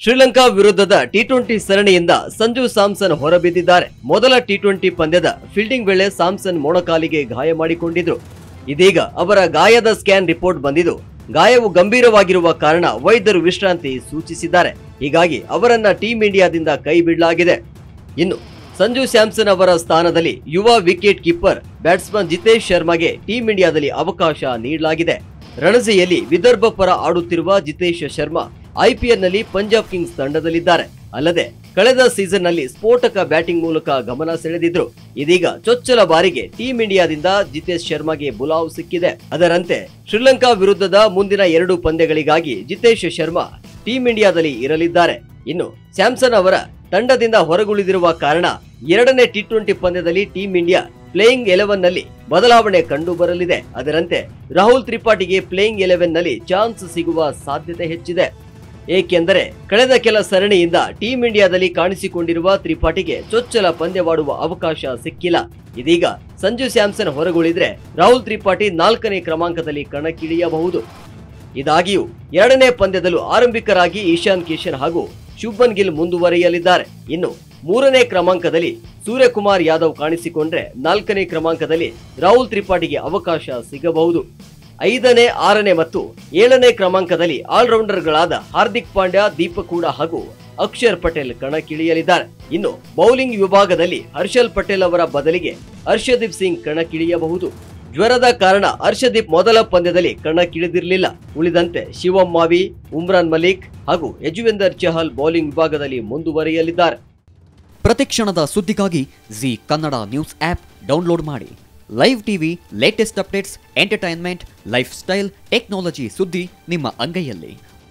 ಶ್ರೀಲಂಕಾ ವಿರುದ್ಧದ T twenty ಸರಣಿಯಿಂದ ಸಂಜು ಸ್ಯಾಮ್ಸನ್ ಹೊರಬಿದ್ದಿದ್ದಾರೆ ಮೊದಲ ಟಿ ಟ್ವೆಂಟಿ ಪಂದ್ಯದ ಫೀಲ್ಡಿಂಗ್ ವೇಳೆ ಸ್ಯಾಮ್ಸನ್ ಮೊಣಕಾಲಿಗೆ ಗಾಯ ಮಾಡಿಕೊಂಡಿದ್ರು ಇದೀಗ ಅವರ ಗಾಯದ ಸ್ಕ್ಯಾನ್ ರಿಪೋರ್ಟ್ ಬಂದಿದ್ದು ಗಾಯವು ಗಂಭೀರವಾಗಿರುವ ಕಾರಣ ವೈದ್ಯರು ವಿಶ್ರಾಂತಿ ಸೂಚಿಸಿದ್ದಾರೆ ಹೀಗಾಗಿ ಅವರನ್ನ ಟೀಂ ಇಂಡಿಯಾದಿಂದ ಕೈ ಬಿಡಲಾಗಿದೆ ಇನ್ನು ಸಂಜು ಸ್ಯಾಮ್ಸನ್ ಅವರ ಸ್ಥಾನದಲ್ಲಿ ಯುವ ವಿಕೆಟ್ ಕೀಪರ್ ಬ್ಯಾಟ್ಸ್ಮನ್ ಜಿತೇಶ್ ಶರ್ಮಾಗೆ ಟೀಂ ಇಂಡಿಯಾದಲ್ಲಿ ಅವಕಾಶ ನೀಡಲಾಗಿದೆ ರಣಜಿಯಲ್ಲಿ ವಿದರ್ಭ ಪರ ಆಡುತ್ತಿರುವ ಜಿತೇಶ್ ಶರ್ಮಾ ಐಪಿಎಲ್ನಲ್ಲಿ ಪಂಜಾಬ್ ಕಿಂಗ್ಸ್ ತಂಡದಲ್ಲಿದ್ದಾರೆ ಅಲ್ಲದೆ ಕಳೆದ ಸೀಸನ್ನಲ್ಲಿ ಸ್ಫೋಟಕ ಬ್ಯಾಟಿಂಗ್ ಮೂಲಕ ಗಮನ ಸೆಳೆದಿದ್ರು ಇದೀಗ ಚೊಚ್ಚಲ ಬಾರಿಗೆ ಟೀಂ ಇಂಡಿಯಾದಿಂದ ಜಿತೇಶ್ ಶರ್ಮಾಗೆ ಬುಲಾವ್ ಸಿಕ್ಕಿದೆ ಅದರಂತೆ ಶ್ರೀಲಂಕಾ ವಿರುದ್ಧದ ಮುಂದಿನ ಎರಡು ಪಂದ್ಯಗಳಿಗಾಗಿ ಜಿತೇಶ್ ಶರ್ಮಾ ಟೀಂ ಇಂಡಿಯಾದಲ್ಲಿ ಇರಲಿದ್ದಾರೆ ಇನ್ನು ಸ್ಯಾಮ್ಸನ್ ಅವರ ತಂಡದಿಂದ ಹೊರಗುಳಿದಿರುವ ಕಾರಣ ಎರಡನೇ ಟಿ ಟ್ವೆಂಟಿ ಪಂದ್ಯದಲ್ಲಿ ಟೀಂ ಇಂಡಿಯಾ ಪ್ಲೇಯಿಂಗ್ ಎಲೆವೆನ್ ನಲ್ಲಿ ಬದಲಾವಣೆ ಕಂಡು ಬರಲಿದೆ ಅದರಂತೆ ರಾಹುಲ್ ತ್ರಿಪಾಠಿಗೆ ಪ್ಲೇಯಿಂಗ್ ಎಲೆವೆನ್ ನಲ್ಲಿ ಚಾನ್ಸ್ ಸಿಗುವ ಸಾಧ್ಯತೆ ಹೆಚ್ಚಿದೆ ಏಕೆಂದರೆ ಕಳೆದ ಕೆಲ ಸರಣಿಯಿಂದ ಟೀಂ ಇಂಡಿಯಾದಲ್ಲಿ ಕಾಣಿಸಿಕೊಂಡಿರುವ ತ್ರಿಪಾಠಿಗೆ ಚೊಚ್ಚಲ ಪಂದ್ಯವಾಡುವ ಅವಕಾಶ ಸಿಕ್ಕಿಲ್ಲ ಇದೀಗ ಸಂಜು ಸ್ಯಾಮ್ಸನ್ ಹೊರಗುಳಿದ್ರೆ ರಾಹುಲ್ ತ್ರಿಪಾಠಿ ನಾಲ್ಕನೇ ಕ್ರಮಾಂಕದಲ್ಲಿ ಕಣಕ್ಕಿಳಿಯಬಹುದು ಇದಾಗಿಯೂ ಎರಡನೇ ಪಂದ್ಯದಲ್ಲೂ ಆರಂಭಿಕರಾಗಿ ಈಶಾನ್ ಕಿಶನ್ ಹಾಗೂ ಶುಭನ್ ಗಿಲ್ ಮುಂದುವರಿಯಲಿದ್ದಾರೆ ಇನ್ನು ಮೂರನೇ ಕ್ರಮಾಂಕದಲ್ಲಿ ಸೂರ್ಯಕುಮಾರ್ ಯಾದವ್ ಕಾಣಿಸಿಕೊಂಡ್ರೆ ನಾಲ್ಕನೇ ಕ್ರಮಾಂಕದಲ್ಲಿ ರಾಹುಲ್ ತ್ರಿಪಾಠಿಗೆ ಅವಕಾಶ ಸಿಗಬಹುದು ಐದನೇ ಆರನೇ ಮತ್ತು ಏಳನೇ ಕ್ರಮಾಂಕದಲ್ಲಿ ಆಲ್ರೌಂಡರ್ಗಳಾದ ಹಾರ್ದಿಕ್ ಪಾಂಡ್ಯ ದೀಪಕ್ ಹೂಡಾ ಹಾಗೂ ಅಕ್ಷರ್ ಪಟೇಲ್ ಕಣಕ್ಕಿಳಿಯಲಿದ್ದಾರೆ ಇನ್ನು ಬೌಲಿಂಗ್ ವಿಭಾಗದಲ್ಲಿ ಹರ್ಷಲ್ ಪಟೇಲ್ ಅವರ ಬದಲಿಗೆ ಹರ್ಷದೀಪ್ ಸಿಂಗ್ ಕಣಕ್ಕಿಳಿಯಬಹುದು ಜ್ವರದ ಕಾರಣ ಹರ್ಷದೀಪ್ ಮೊದಲ ಪಂದ್ಯದಲ್ಲಿ ಕಣಕ್ಕಿಳಿದಿರಲಿಲ್ಲ ಉಳಿದಂತೆ ಶಿವಂ ಮಾವಿ ಉಮ್ರಾನ್ ಮಲಿಕ್ ಹಾಗೂ ಯಜುವೇಂದರ್ ಚಹಲ್ ಬೌಲಿಂಗ್ ವಿಭಾಗದಲ್ಲಿ ಮುಂದುವರಿಯಲಿದ್ದಾರೆ ಪ್ರತಿಕ್ಷಣದ ಸುದ್ದಿಗಾಗಿ Zee Kannada news app download ಮಾಡಿ live TV latest updates entertainment lifestyle technology ಸುದ್ದಿ ನಿಮ್ಮ ಅಂಗೈಯಲ್ಲಿ